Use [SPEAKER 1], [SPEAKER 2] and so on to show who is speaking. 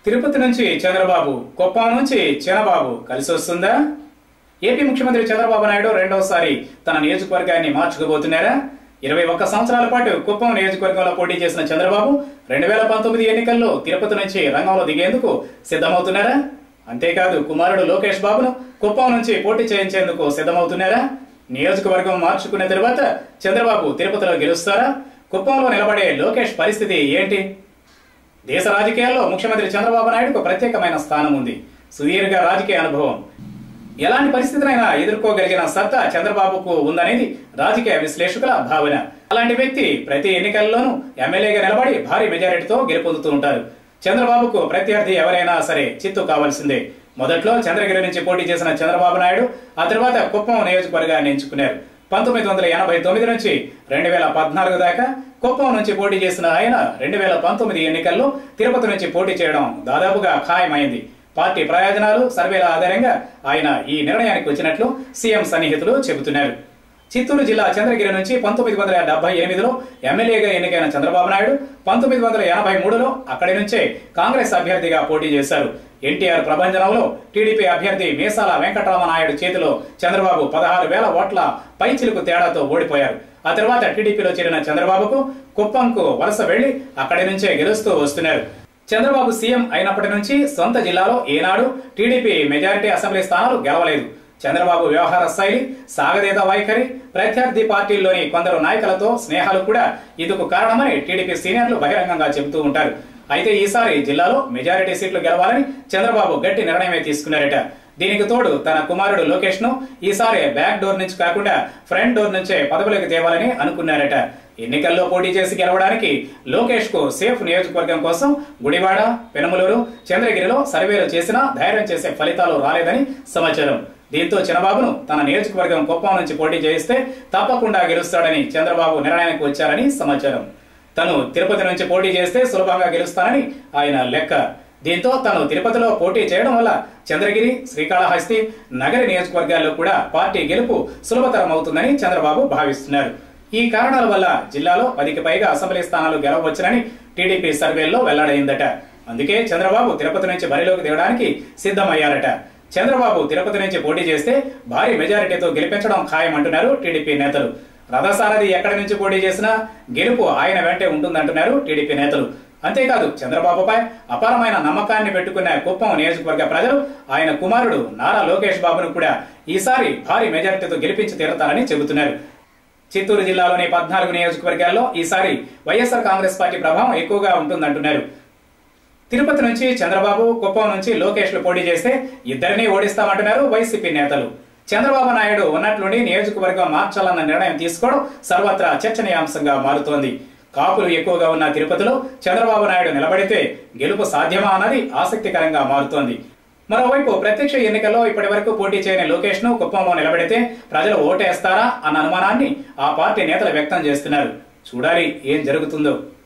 [SPEAKER 1] తిరుపతి నుంచి చంద్రబాబు కుప్పం నుంచి చినబాబు కలిసి వస్తుందా ఏపీ ముఖ్యమంత్రి చంద్రబాబు నాయుడు రెండవసారి తన నియోజకవర్గాన్ని మార్చుకోబోతున్నారా ఇరవై ఒక్క సంవత్సరాల పాటు కుప్పం నియోజకవర్గంలో పోటీ చేసిన చంద్రబాబు రెండు వేల పంతొమ్మిది ఎన్నికల్లో తిరుపతి నుంచి రంగంలో దిగేందుకు సిద్ధమవుతున్నారా అంతేకాదు కుమారుడు లోకేష్ బాబును కుప్పం నుంచి పోటీ చేయించేందుకు సిద్ధమవుతున్నారా నియోజకవర్గం మార్చుకున్న తరువాత చంద్రబాబు తిరుపతిలో గెలుస్తారా కుప్పంలో నిలబడే లోకేష్ పరిస్థితి ఏంటి దేశ రాజకీయాల్లో ముఖ్యమంత్రి చంద్రబాబు నాయుడుకు ప్రత్యేకమైన స్థానం ఉంది సుదీర్ఘ రాజకీయ అనుభవం ఎలాంటి పరిస్థితులైనా ఎదుర్కోగలిగిన సత్తా చంద్రబాబుకు ఉందనేది రాజకీయ విశ్లేషకుల భావన అలాంటి వ్యక్తి ప్రతి ఎన్నికల్లోనూ ఎమ్మెల్యేగా నిలబడి భారీ మెజారిటీతో గెలుపొందుతూ ఉంటారు చంద్రబాబుకు ప్రత్యర్థి ఎవరైనా సరే చిత్తు కావాల్సిందే మొదట్లో చంద్రగిరి నుంచి పోటీ చేసిన చంద్రబాబు నాయుడు ఆ తర్వాత కుప్పం నియోజకవర్గాన్ని ఎంచుకున్నారు పంతొమ్మిది వందల ఎనభై తొమ్మిది నుంచి రెండు వేల పద్నాలుగు దాకా కుప్పం నుంచి పోటీ చేసిన ఆయన రెండు వేల పంతొమ్మిది ఎన్నికల్లో తిరుపతి నుంచి పోటీ చేయడం దాదాపుగా ఖాయమైంది పార్టీ ప్రయోజనాలు సర్వేల ఆధారంగా ఆయన ఈ నిర్ణయానికి వచ్చినట్లు సీఎం సన్నిహితులు చెబుతున్నారు చిత్తూరు జిల్లా చంద్రగిరి నుంచి పంతొమ్మిది వందల డెబ్బై ఎనిమిదిలో ఎమ్మెల్యేగా ఎన్నికైన చంద్రబాబు నాయుడు పంతొమ్మిది వందల ఎనభై మూడులో అక్కడి నుంచే కాంగ్రెస్ అభ్యర్థిగా పోటీ చేశారు ఎన్టీఆర్ ప్రభంజనంలో టీడీపీ అభ్యర్థి మీసాల వెంకటరామనాయుడు చేతిలో చంద్రబాబు పదహారు వేల ఓట్ల పైచిలుకు తేడాతో ఓడిపోయారు ఆ తర్వాత టీడీపీలో చేరిన చంద్రబాబుకు కుప్పంకు వలస వెళ్లి అక్కడి నుంచే గెలుస్తూ వస్తున్నారు చంద్రబాబు సీఎం అయినప్పటి నుంచి సొంత జిల్లాలో ఏనాడు టీడీపీ మెజారిటీ అసెంబ్లీ స్థానాలు గెలవలేదు చంద్రబాబు వ్యవహార శైలి సాగదీత వైఖరి ప్రత్యర్థి పార్టీల్లోని కొందరు నాయకులతో స్నేహాలు కూడా ఇందుకు కారణమని టీడీపీ సీనియర్లు బహిరంగంగా చెబుతూ ఉంటారు అయితే ఈసారి జిల్లాలో మెజారిటీ సీట్లు గెలవాలని చంద్రబాబు గట్టి నిర్ణయమే తీసుకున్నారట దీనికి తోడు తన కుమారుడు లోకేష్ ను ఈసారి బ్యాక్ డోర్ నుంచి కాకుండా ఫ్రంట్ డోర్ నుంచే పదవులకు తేవాలని అనుకున్నారట ఎన్నికల్లో పోటీ చేసి గెలవడానికి లోకేష్ కు సేఫ్ నియోజకవర్గం కోసం గుడివాడ పెనమలూరు చంద్రగిరిలో సర్వేలు చేసినా ధైర్యం చేసే ఫలితాలు రాలేదని సమాచారం దీంతో చంద్రబాబును తన నియోజకవర్గం కుప్పం నుంచి పోటీ చేయిస్తే తప్పకుండా గెలుస్తాడని చంద్రబాబు నిర్ణయానికి వచ్చారని సమాచారం తను తిరుపతి నుంచి పోటీ చేస్తే సులభంగా గెలుస్తానని ఆయన లెక్క దీంతో తను తిరుపతిలో పోటీ చేయడం వల్ల చంద్రగిరి శ్రీకాళహస్తి నగరి నియోజకవర్గాల్లో కూడా పార్టీ గెలుపు సులభతరం అవుతుందని చంద్రబాబు భావిస్తున్నారు ఈ కారణాల వల్ల జిల్లాలో పదికి పైగా అసెంబ్లీ స్థానాలు గెలవవచ్చునని టీడీపీ సర్వేల్లో వెల్లడైందట అందుకే చంద్రబాబు తిరుపతి నుంచి బరిలోకి దిగడానికి సిద్ధమయ్యారట చంద్రబాబు తిరుపతి నుంచి పోటీ చేస్తే భారీ మెజారిటీతో గెలిపించడం ఖాయమంటున్నారు టీడీపీ నేతలు రథసారథి ఎక్కడి నుంచి పోటీ చేసినా గెలుపు ఆయన వెంటే ఉంటుందంటున్నారు టీడీపీ నేతలు అంతేకాదు చంద్రబాబుపై అపారమైన నమ్మకాన్ని పెట్టుకున్న కుప్పం నియోజకవర్గ ప్రజలు ఆయన కుమారుడు నారా లోకేష్ బాబును కూడా ఈసారి భారీ మెజారిటీతో గెలిపించి తీరతారని చెబుతున్నారు చిత్తూరు జిల్లాలోని పద్నాలుగు నియోజకవర్గాల్లో ఈసారి వైఎస్ఆర్ కాంగ్రెస్ పార్టీ ప్రభావం ఎక్కువగా ఉంటుందంటున్నారు తిరుపతి నుంచి చంద్రబాబు కుప్పం నుంచి లోకేష్లు పోటీ చేస్తే ఇద్దరిని ఓడిస్తామంటున్నారు వైసీపీ నేతలు చంద్రబాబు నాయుడు ఉన్నట్లుండి నియోజకవర్గం మార్చాలన్న నిర్ణయం తీసుకోవడం సర్వత్రా చర్చనీయాంశంగా మారుతోంది కాపులు ఎక్కువగా ఉన్న తిరుపతిలో చంద్రబాబు నాయుడు నిలబడితే గెలుపు సాధ్యమా అన్నది ఆసక్తికరంగా మారుతోంది మరోవైపు ప్రత్యక్ష ఎన్నికల్లో ఇప్పటి వరకు పోటీ చేయని లోకేష్ ను కుప్పంలో నిలబెడితే ప్రజలు ఓటేస్తారా అన్న అనుమానాన్ని ఆ పార్టీ నేతలు వ్యక్తం చేస్తున్నారు చూడాలి ఏం జరుగుతుందో